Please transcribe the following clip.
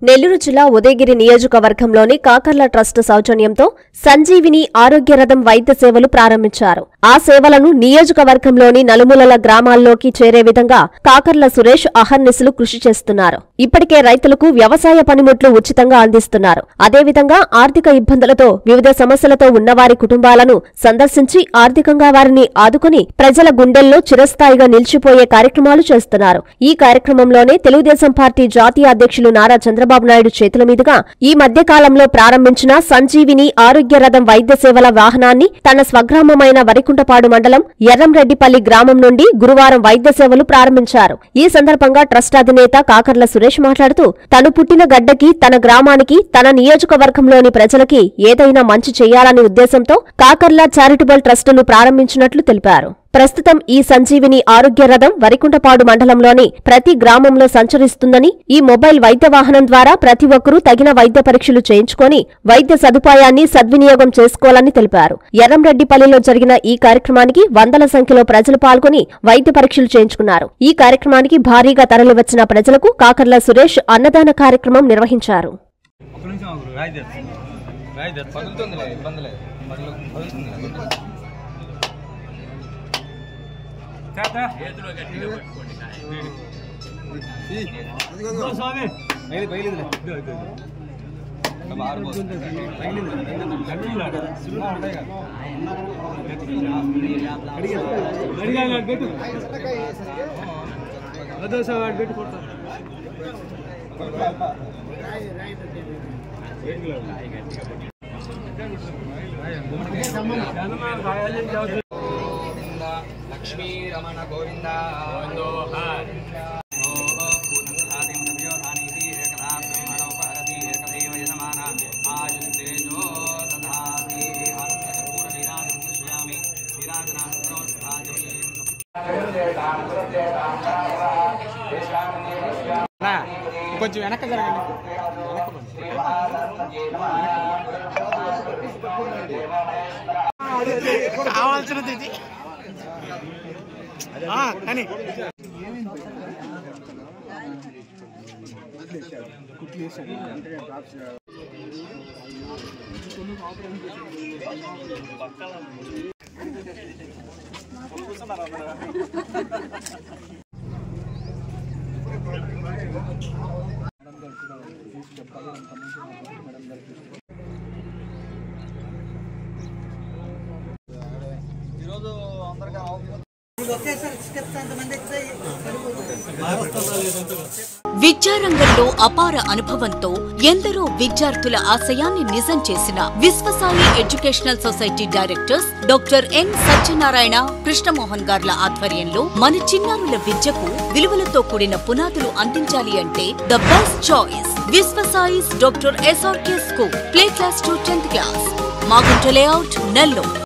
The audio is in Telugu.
నెల్లూరు జిల్లా ఉదయగిరి నియోజకవర్గంలోని కాకర్ల ట్రస్ట్ సౌజన్యంతో సంజీవిని ఆరోగ్య రథం వైద్య సేవలు ప్రారంభించారు ఆ సేవలను నియోజకవర్గంలోని నలుమూలల గ్రామాల్లోకి చేరే విధంగా కాకర్ల సురేష్ అహర్నిశలు కృషి చేస్తున్నారు ఇప్పటికే రైతులకు వ్యవసాయ పనిముట్లు ఉచితంగా అందిస్తున్నారు అదేవిధంగా ఆర్థిక ఇబ్బందులతో వివిధ సమస్యలతో ఉన్నవారి కుటుంబాలను సందర్శించి ఆర్థికంగా వారిని ఆదుకుని ప్రజల గుండెల్లో చిరస్థాయిగా నిలిచిపోయే కార్యక్రమాలు చేస్తున్నారు ఈ కార్యక్రమంలోనే తెలుగుదేశం పార్టీ జాతీయ అధ్యక్షులు నారా చంద్రబాబు నాయుడు చేతుల మీదుగా ఈ మధ్య కాలంలో ప్రారంభించిన సంజీవిని ఆరోగ్య రథం వైద్య సేవల వాహనాన్ని తన స్వగ్రామమైన వరికుంటపాడు మండలం ఎర్రంరెడ్డిపల్లి గ్రామం నుండి గురువారం వైద్య సేవలు ప్రారంభించారు ఈ సందర్భంగా ట్రస్ట్ అధినేత కాకర్ల సురేష్ మాట్లాడుతూ తను పుట్టిన గడ్డకి తన గ్రామానికి తన నియోజకవర్గంలోని ప్రజలకి ఏదైనా మంచి చేయాలనే ఉద్దేశంతో కాకర్ల చారిటబుల్ ట్రస్టును ప్రారంభించినట్లు తెలిపారు ప్రస్తుతం ఈ సంజీవిని ఆరోగ్య రథం వరికుంటపాడు మండలంలోని ప్రతి గ్రామంలో సంచరిస్తుందని ఈ మొబైల్ వైద్య వాహనం ద్వారా ప్రతి ఒక్కరూ తగిన వైద్య పరీక్షలు చేయించుకొని వైద్య సదుపాయాన్ని సద్వినియోగం చేసుకోవాలని తెలిపారు ఎర్రంరెడ్డిపల్లిలో జరిగిన ఈ కార్యక్రమానికి వందల సంఖ్యలో ప్రజలు పాల్గొని వైద్య పరీక్షలు చేయించుకున్నారు ఈ కార్యక్రమానికి భారీగా తరలివచ్చిన ప్రజలకు కాకర్ల సురేష్ అన్నదాన కార్యక్రమం నిర్వహించారు ఒక్క నిమిషం ఆగు. రాయి తెచ్చు. రాయి తెచ్చు. పగులుతుందిలే ఇబ్బంది లేదు పగులు పగులుతుంది తాత. ఇదిగో స్వామి బయలు బయలుదిలే ఇదిగో, ఇదిగో, ఇదిగో. మారిపోతుంది గట్టిగా. గట్టిగా ఇలా పెట్టు. వద్దు స్వామి, వాడు పెట్టు కొడతాను. లక్ష్మీ రమణ గోవింద కొంచెం వెనక్కి జరగండి కావాల్సినది ఇది ఆ, కానీ ఈరోజు అందరికీ విద్యారంగంలో అపార అనుభవంతో ఎందరో విద్యార్థుల ఆశయాన్ని నిజం చేసిన Vishwasai educational society directors doctor N Satyanarayana Krishnamohan గార్ల ఆధ్వర్యంలో మన చిన్నారుల విద్యకు విలువలతో కూడిన పునాదులు అందించాలి అంటే the best choice Vishwasai's doctor SRK school play class to tenth class Magunta layout Nellore